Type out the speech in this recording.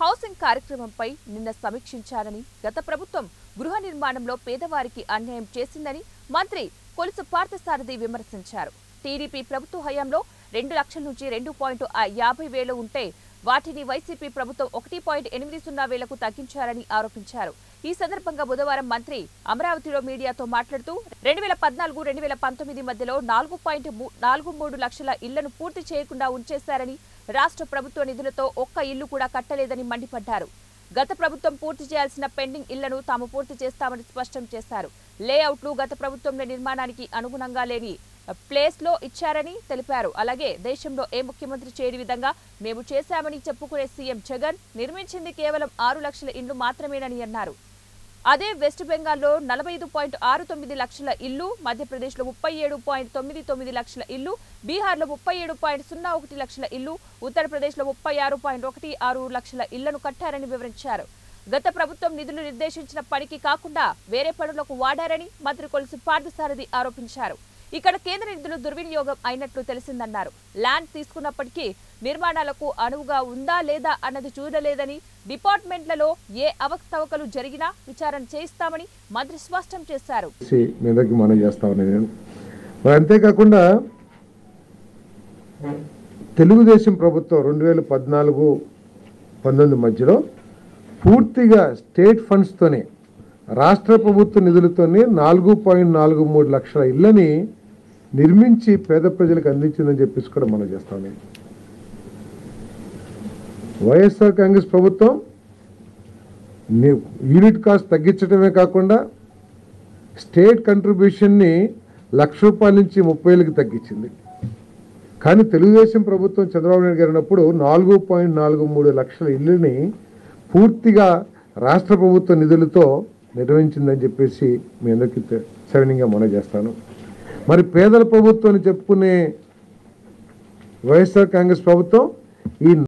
housing కార్యక్రమంపై నిన్న సమీక్షించారని గత ప్రభుత్వం గృహ నిర్మాణంలో పేదవారికి అన్యాయం చేసిందని మంత్రి కొలుసు పార్థసారథి విమర్శించారు టీడీపీ ప్రభుత్వ హయాంలో రెండు లక్షల నుంచి రెండు పాయింట్ యాభై వేలు ఉంటే వాటిని వైసీపీ ప్రభుత్వం ఒకటి పాయింట్ ఎనిమిది సున్నా వేలకు తగ్గించారని ఆరోపించారు ఈ సందర్భంగా బుధవారం మంత్రి అమరావతిలో మీడియాతో మాట్లాడుతూ రెండు వేల పద్నాలుగు రెండు వేల పంతొమ్మిది మధ్యలో నాలుగు పాయింట్ నాలుగు మూడు లక్షల ఇళ్లను పూర్తి చేయకుండా ఉంచేశారని రాష్ట్ర ప్రభుత్వ నిధులతో ఒక్క ఇల్లు కూడా కట్టలేదని మండిపడ్డారు గత ప్రభుత్వం పూర్తి చేయాల్సిన పెండింగ్ ఇళ్లను తాము పూర్తి చేస్తామని స్పష్టం చేశారు లేఅవుట్లు గత ప్రభుత్వంలో నిర్మాణానికి అనుగుణంగా లేని ప్లేస్ లో ఇచ్చారని తెలిపారు అలాగే దేశంలో ఏ ముఖ్యమంత్రి చేయని విధంగా మేము చేశామని చెప్పుకునే సీఎం జగన్ నిర్మించింది కేవలం ఆరు లక్షల ఇండ్లు మాత్రమేనని అన్నారు అదే వెస్ట్ బెంగాల్లో నలభై ఐదు పాయింట్ ఆరు తొమ్మిది లక్షల ఇల్లు మధ్యప్రదేశ్లో ముప్పై ఏడు పాయింట్ తొమ్మిది తొమ్మిది లక్షల ఇల్లు బీహార్లో ముప్పై ఏడు పాయింట్ సున్నా ఒకటి లక్షల ఇల్లు ఉత్తరప్రదేశ్లో ముప్పై ఆరు పాయింట్ ఒకటి ఆరు లక్షల ఇళ్లను కట్టారని వివరించారు గత ప్రభుత్వం నిధులు నిర్దేశించిన పనికి కాకుండా వేరే పనులకు వాడారని మంత్రి కొలుసు పార్థసారథి ఆరోపించారు ఇక్కడ కేంద్ర నిధులు దుర్వినియోగం అయినట్లు తెలిసిందన్నారు ల్యాండ్ తీసుకున్నప్పటికీ నిర్మాణాలకు అనువుగా ఉందా లేదా అన్నది చూడలేదని డిపార్ట్మెంట్లలో ఏ అవకతవకలు జరిగినా విచారణ చేయిస్తామని మంత్రి స్పష్టం చేశారు చేసి మీ అందరికి మనం చేస్తా ఉన్నాను నేను మరి అంతేకాకుండా తెలుగుదేశం ప్రభుత్వం రెండు వేల పద్నాలుగు పంతొమ్మిది మధ్యలో పూర్తిగా స్టేట్ ఫండ్స్తోనే రాష్ట్ర ప్రభుత్వ నిధులతోనే నాలుగు పాయింట్ నాలుగు మూడు లక్షల ఇళ్ళని నిర్మించి పేద ప్రజలకు అందించిందని చెప్పేసి కూడా మనం చేస్తా ఉన్నాం వైఎస్ఆర్ కాంగ్రెస్ ప్రభుత్వం ని- యూనిట్ కాస్ట్ తగ్గించడమే కాకుండా స్టేట్ కంట్రిబ్యూషన్ని లక్ష రూపాయల నుంచి ముప్పై వేలకు తగ్గించింది కానీ తెలుగుదేశం ప్రభుత్వం చంద్రబాబు నాయుడు గారు ఉన్నప్పుడు నాలుగు పాయింట్ నాలుగు మూడు లక్షల ఇల్లుని పూర్తిగా రాష్ట్ర ప్రభుత్వ నిధులతో నిర్వహించిందని చెప్పేసి మీ అందరికీ తె- సవినీయంగా మనం చేస్తాను మరి పేదల ప్రభుత్వం అని చెప్పుకునే వైఎస్ఆర్ కాంగ్రెస్ ప్రభుత్వం ఈ